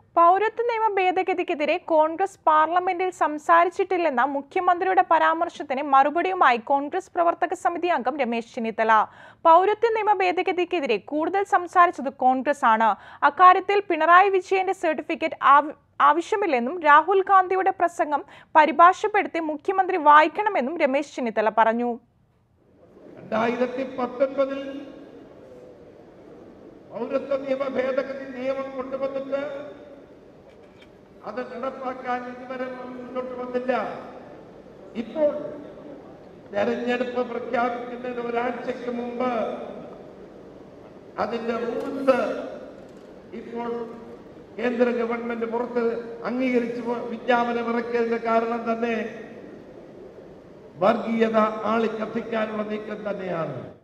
പൗരത്വ നിയമ ഭേദഗതിക്കെതിരെ കോൺഗ്രസ് പാർലമെന്റിൽ സംസാരിച്ചിട്ടില്ലെന്ന മുഖ്യമന്ത്രിയുടെ പരാമർശത്തിന് മറുപടിയുമായി കോൺഗ്രസ് പ്രവർത്തക സമിതി അംഗം രമേശ് ചെന്നിത്തല പൗരത്വ നിയമ ഭേദഗതിക്കെതിരെ കൂടുതൽ സംസാരിച്ചത് കോൺഗ്രസ് ആണ് അക്കാര്യത്തിൽ പിണറായി വിജയന്റെ സർട്ടിഫിക്കറ്റ് ആവ- ആവശ്യമില്ലെന്നും രാഹുൽ ഗാന്ധിയുടെ പ്രസംഗം പരിഭാഷപ്പെടുത്തി മുഖ്യമന്ത്രി വായിക്കണമെന്നും രമേശ് ചെന്നിത്തല പറഞ്ഞു രണ്ടായിരത്തി പത്തൊൻപതിൽ പൗരത്വ നിയമ ഭേദഗതി നിയമം കൊണ്ടുവന്നിട്ട് അത് നടപ്പാക്കാൻ ഇതുവരെ മുന്നോട്ട് വന്നില്ല ഇപ്പോൾ തെരഞ്ഞെടുപ്പ് പ്രഖ്യാപിക്കുന്നതിന് ഒരാഴ്ചയ്ക്ക് മുമ്പ് അതിന്റെ റൂൾസ് ഇപ്പോൾ കേന്ദ്ര ഗവൺമെന്റ് പുറത്ത് അംഗീകരിച്ച് വിജ്ഞാപനം ഇറക്കിയതിന്റെ കാരണം തന്നെ വർഗീയത ആളിക്കത്തിക്കാനുള്ള നീക്കം തന്നെയാണ്